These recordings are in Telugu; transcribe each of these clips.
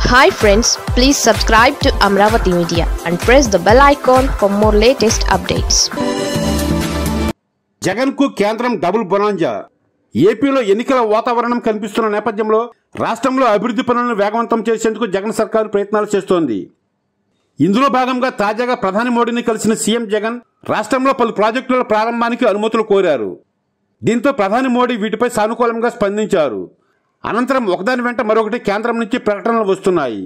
hi friends please subscribe to Amaravati media and press the bell icon for more latest updates Jagan కు కేంద్రం డబుల్ బొనాంజా ఏపీలో ఎన్నికల వాతావరణం కనిపిస్తున్న నేపథ్యంలో రాష్ట్రంలో అభివృద్ధి పనులను వేగవంతం చేసేందుకు జగన్ సర్కారు ప్రయత్నాలు చేస్తోంది ఇందులో భాగంగా తాజాగా ప్రధాని మోడీని కలిసిన సీఎం జగన్ రాష్ట్రంలో పలు ప్రాజెక్టుల ప్రారంభానికి అనుమతులు కోరారు దీంతో ప్రధాని మోడీ వీటిపై సానుకూలంగా స్పందించారు అనంతరం ఒకదాని వెంట మరొకటి కేంద్రం నుంచి ప్రకటనలు వస్తున్నాయి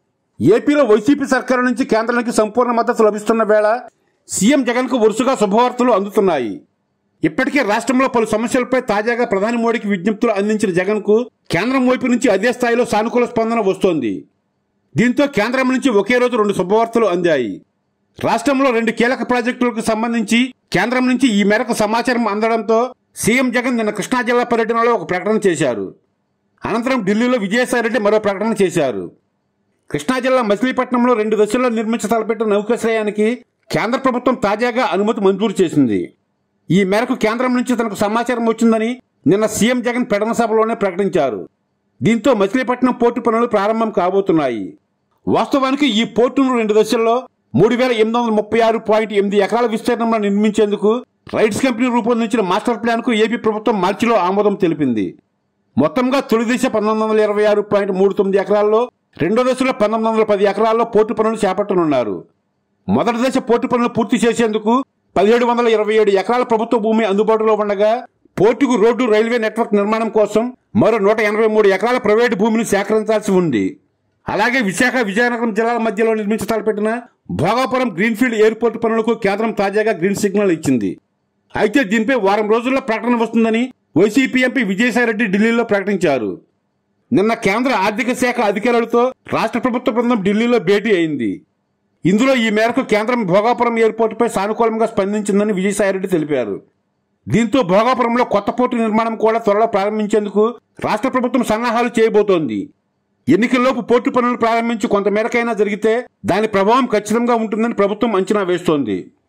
ఏపీలో వైసీపీ సర్కారు నుంచి కేంద్రానికి సంపూర్ణ మద్దతు లభిస్తున్న వేళ సీఎం జగన్కు వరుసగా శుభవార్తలు అందుతున్నాయి ఇప్పటికే రాష్ట్రంలో పలు సమస్యలపై తాజాగా ప్రధాని మోడీకి విజ్ఞప్తులు అందించిన జగన్కు కేంద్రం వైపు నుంచి అదే స్థాయిలో సానుకూల స్పందన వస్తోంది దీంతో కేంద్రం నుంచి ఒకే రోజు రెండు శుభవార్తలు అందాయి రాష్ట్రంలో రెండు కీలక ప్రాజెక్టులకు సంబంధించి కేంద్రం నుంచి ఈ మేరకు సమాచారం అందడంతో సీఎం జగన్ నిన్న కృష్ణా జిల్లా పర్యటనలో ఒక ప్రకటన చేశారు అనంతరం ఢిల్లీలో విజయసాయిరెడ్డి మరో ప్రకటన చేశారు కృష్ణా జిల్లా మచిలీపట్నంలో రెండు దశల్లో నిర్మించ తలపెట్టిన నౌకాశ్రయానికి కేంద్ర ప్రభుత్వం తాజాగా అనుమతి మంజూరు చేసింది ఈ మేరకు కేంద్రం నుంచి తనకు సమాచారం వచ్చిందని నిన్న సీఎం జగన్ ప్రకటన సభలోనే ప్రకటించారు దీంతో మచిలీపట్నం పోర్టు పనులు ప్రారంభం కాబోతున్నాయి వాస్తవానికి ఈ పోర్టును రెండు దశల్లో మూడు వేల ఎనిమిది వందల ముప్పై ఆరు పాయింట్ ఎనిమిది ఎకరాల విస్తీర్ణంలో నిర్మించేందుకు రైట్స్ కంపెనీ రూపొందించిన మాస్టర్ ప్లాన్కు ఏపీ ప్రభుత్వం మార్చిలో ఆమోదం తెలిపింది మొత్తంగా తొలి దశ పంతొమ్మిది వందల ఇరవై ఆరు పాయింట్ మూడు తొమ్మిది ఎకరాల్లో రెండో దశలో పంతొమ్మిది వందల పది ఎకరాల్లో పోర్టు పనులు చేపట్టనున్నారు మొదటి దశ పోర్టు పనులు పూర్తి చేసేందుకు పదిహేడు వందల ఇరవై ఏడు ఎకరాల ప్రభుత్వ భూమి అందుబాటులో ఉండగా పోర్టుకు రోడ్డు రైల్వే నెట్వర్క్ నిర్మాణం కోసం మరో నూట ఎనభై మూడు ఎకరాల ప్రైవేటు భూమిని సేకరించాల్సి ఉంది అలాగే విశాఖ విజయనగరం జిల్లాల మధ్యలో నిర్మించి తలపెట్టిన భోగాపురం గ్రీన్ఫీల్డ్ ఎయిర్పోర్ట్ పనులకు కేంద్రం తాజాగా గ్రీన్ సిగ్నల్ ఇచ్చింది అయితే దీనిపై వారం రోజుల్లో ప్రకటన వస్తుందని వైసీపీ ఎంపీ విజయసాయిరెడ్డి ఢిల్లీలో ప్రకటించారు నిన్న కేంద్ర ఆర్థిక శాఖ అధికారులతో రాష్ట్ర ప్రభుత్వ బృందం ఢిల్లీలో భేటీ అయింది ఇందులో ఈ మేరకు కేంద్రం భోగాపురం ఎయిర్పోర్టుపై సానుకూలంగా స్పందించిందని విజయసాయిరెడ్డి తెలిపారు దీంతో భోగాపురంలో కొత్త పోర్టు నిర్మాణం కూడా త్వరలో ప్రారంభించేందుకు రాష్ట్ర ప్రభుత్వం సన్నాహాలు చేయబోతోంది ఎన్నికల్లోపు పోర్టు పనులు ప్రారంభించి కొంత మేరకైనా జరిగితే దాని ప్రభావం ఖచ్చితంగా ఉంటుందని ప్రభుత్వం అంచనా వేస్తోంది